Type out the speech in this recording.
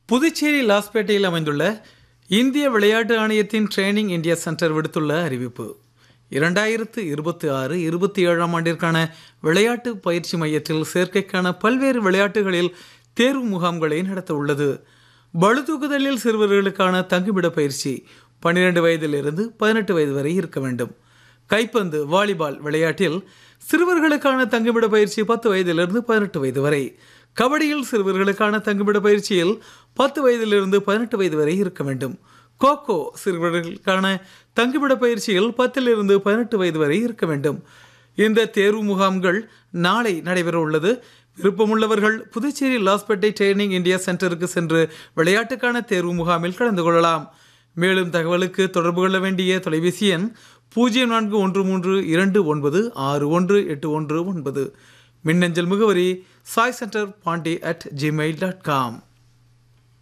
புதுச்சேரி லாஸ்பேட்டையில் அமைந்துள்ள இந்திய விளையாட்டு ஆணையத்தின் ட்ரைனிங் இந்தியா சென்டர் விடுத்துள்ள அறிவிப்பு இரண்டாயிரத்து இருபத்தி ஆறு இருபத்தி ஏழாம் ஆண்டிற்கான விளையாட்டு பயிற்சி மையத்தில் சேர்க்கைக்கான பல்வேறு விளையாட்டுகளில் தேர்வு முகாம்களை நடத்த உள்ளது பளுதூக்குதலில் சிறுவர்களுக்கான தங்குமிட பயிற்சி பன்னிரண்டு வயதிலிருந்து பதினெட்டு வயது வரை இருக்க வேண்டும் கைப்பந்து வாலிபால் விளையாட்டில் சிறுவர்களுக்கான தங்குமிட பயிற்சி பத்து வயதிலிருந்து பதினெட்டு வயது வரை கபடியில் சிறுவர்களுக்கான தங்குமிட பயிற்சியில் பத்து வயதிலிருந்து பதினெட்டு வயது வரை இருக்க வேண்டும் கோகோ சிறுவர்களுக்கான தங்குமிட பயிற்சியில் பத்திலிருந்து பதினெட்டு வயது வரை இருக்க வேண்டும் இந்த தேர்வு முகாம்கள் நாளை நடைபெற உள்ளது விருப்பமுள்ளவர்கள் புதுச்சேரி லாஸ்பேட்டை ட்ரைனிங் இந்தியா சென்டருக்கு சென்று விளையாட்டுக்கான தேர்வு முகாமில் கலந்து கொள்ளலாம் மேலும் தகவலுக்கு தொடர்பு கொள்ள வேண்டிய தொலைபேசி எண் பூஜ்ஜியம் நான்கு ஒன்று மூன்று இரண்டு ஒன்பது ஆறு ஒன்று எட்டு ஒன்று ஒன்பது மின்னஞ்சல் முகவரி Sai centre Pondy at Gmail dot com